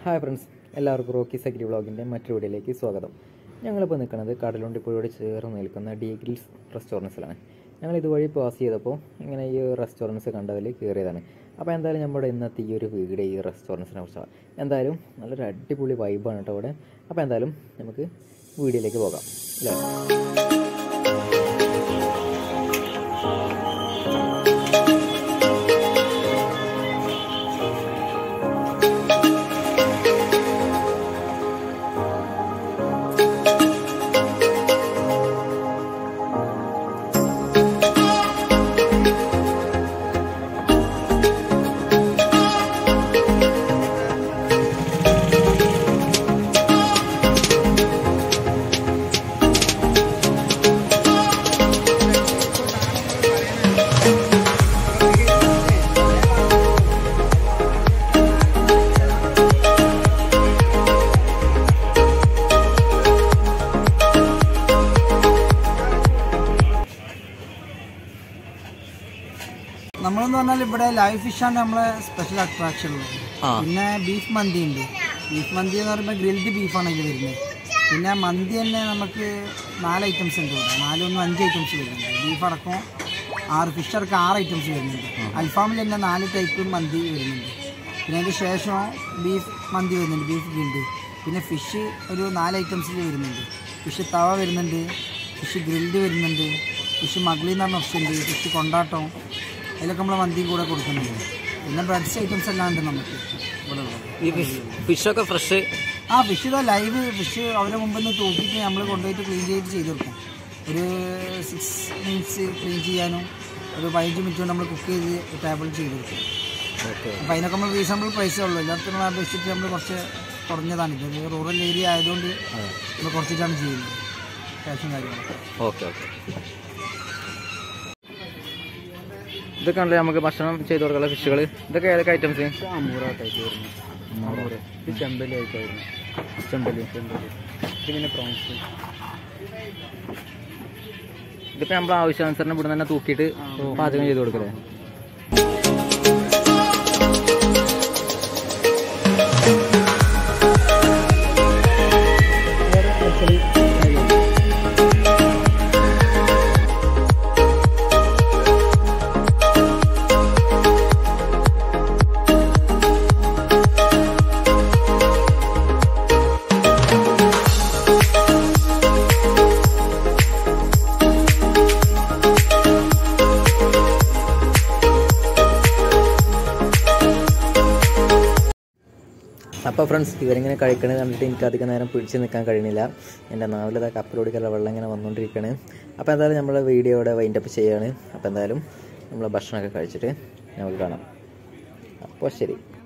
Hi friends എല്ലാവർക്കും Rocky സഗ്രി വ്ളോഗിൻ്റെ മറ്റൊരു വീഡിയോയിലേക്ക് സ്വാഗതം ഞങ്ങളിപ്പോൾ നിൽക്കുന്നത് കടലുണ്ടി പുഴയോട് ചേർന്ന് നിൽക്കുന്ന ഡി ഗ്രിൽസ് റെസ്റ്റോറൻറ്റ്സിലാണ് ഞങ്ങൾ ഇതുവഴി പാസ് ചെയ്തപ്പോൾ ഇങ്ങനെ ഈ റെസ്റ്റോറൻറ്റ്സ് കണ്ടതിൽ കയറിയതാണ് അപ്പോൾ എന്തായാലും നമ്മുടെ ഇന്നത്തെ ഈ ഒരു വീഡിയോ ഈ റെസ്റ്റോറൻറ്റ്സിനെ കുറിച്ചാണ് എന്തായാലും നല്ലൊരു അടിപൊളി വൈബാണ് കേട്ടോ അവിടെ അപ്പോൾ എന്തായാലും നമുക്ക് വീഡിയോയിലേക്ക് പോകാം അല്ലേ നമ്മളെന്ന് പറഞ്ഞാൽ ഇവിടെ ലൈവ് ഫിഷാണ് നമ്മളെ സ്പെഷ്യൽ അട്രാക്ഷൻ ഉള്ളത് ആ. പിന്നെ ബീഫ് മന്തി ഉണ്ട് ബീഫ് മന്തി എന്ന് പറയുമ്പോൾ ഗ്രിൽഡ് ബീഫാണ് ഇതിൽ വരുന്നത് പിന്നെ മന്തി തന്നെ നമുക്ക് നാല് ഐറ്റംസ് ഉണ്ട് ഇവിടെ നാലൊന്നും അഞ്ച് ഐറ്റംസ് വരുന്നുണ്ട് ബീഫ് അടക്കം ആറ് ഫിഷ് അടക്കം ആറ് ഐറ്റംസ് വരുന്നുണ്ട് അൽഫാമിൽ തന്നെ നാല് ടൈപ്പ് മന്തി വരുന്നുണ്ട് പിന്നെ അതിന് ശേഷം ബീഫ് മന്തി വരുന്നുണ്ട് ബീഫ് ഗ്രിൽഡ് പിന്നെ ഫിഷ് ഒരു നാല് ഐറ്റംസിൽ വരുന്നുണ്ട് ഫിഷ് തവ വരുന്നുണ്ട് ഫിഷ് ഗ്രിൽഡ് വരുന്നുണ്ട് ഫിഷ് മഗ്ലി എന്ന് പറഞ്ഞ ഓപ്ഷൻ ഉണ്ട് ഫിഷ് കൊണ്ടാട്ടം അതിലൊക്കെ നമ്മൾ മന്തി കൂടെ കൊടുക്കുന്നുണ്ട് പിന്നെ ബ്രെഡ്സ് ഐറ്റംസ് എല്ലാം ഉണ്ട് നമുക്ക് ഇവിടെ ഉള്ളത് ഈ ഫിഷ് ഫിഷൊക്കെ ഫ്രഷ് ആ ഫിഷ് ഇതാ ലൈവ് ഫിഷ് അവരെ മുമ്പിൽ നിന്ന് തൂക്കിയിട്ട് നമ്മൾ കൊണ്ടുപോയിട്ട് ക്ലീൻ ചെയ്ത് ചെയ്ത് കൊടുക്കും ഒരു സിക്സ് മിനിറ്റ്സ് ക്ലീൻ ചെയ്യാനും ഒരു പതിനഞ്ച് മിനിറ്റ് കൊണ്ട് നമ്മൾ കുക്ക് ചെയ്ത് ടേബിൾ ചെയ്ത് കൊടുക്കും ഓക്കെ അപ്പോൾ അതിനൊക്കെ നമ്മൾ റീസണബിൾ പ്രൈസേ ഉള്ളൂ എല്ലാത്തിനും അപേക്ഷിച്ചിട്ട് നമ്മൾ കുറച്ച് കുറഞ്ഞതാണ് ഇത് റൂറൽ ഏരിയ ആയതുകൊണ്ട് നമ്മൾ കുറച്ചിട്ടാണ് ചെയ്യുന്നത് ക്യാഷും കാര്യങ്ങളൊക്കെ ഓക്കെ ഓക്കെ ഇതൊക്കെ ഉണ്ടല്ലേ നമുക്ക് ഭക്ഷണം ചെയ്ത് കൊടുക്കാനുള്ള ഫിഷുകൾ ഇതൊക്കെ ഏതൊക്കെ ഐറ്റംസ് അമൂറായിട്ടായിട്ട് വരുന്നത് അമൂറ് ഇത് ചെമ്പലി ആയിട്ടായിരുന്നു ചെമ്പല്ലി ചെമ്പലി ഇത് പിന്നെ പ്രോൺസ് ഇതിപ്പോൾ നമ്മൾ ആവശ്യാനുസരണം ഇവിടെ തന്നെ തൂക്കിയിട്ട് പാചകം ചെയ്ത് കൊടുക്കല്ലേ അപ്പോൾ ഫ്രണ്ട്സ് ഇവരിങ്ങനെ കഴിക്കണത് കണ്ടിട്ട് എനിക്ക് അധികം നേരം പിടിച്ച് നിൽക്കാൻ കഴിയണില്ല എൻ്റെ നാവിലതാ കപ്പലോടിക്കുള്ള വെള്ളം ഇങ്ങനെ വന്നുകൊണ്ടിരിക്കുകയാണ് അപ്പോൾ എന്തായാലും നമ്മൾ വീഡിയോയുടെ വൈൻഡപ്പ് ചെയ്യുകയാണ് അപ്പോൾ എന്തായാലും നമ്മൾ ഭക്ഷണമൊക്കെ കഴിച്ചിട്ട് നമുക്ക് കാണാം അപ്പോൾ ശരി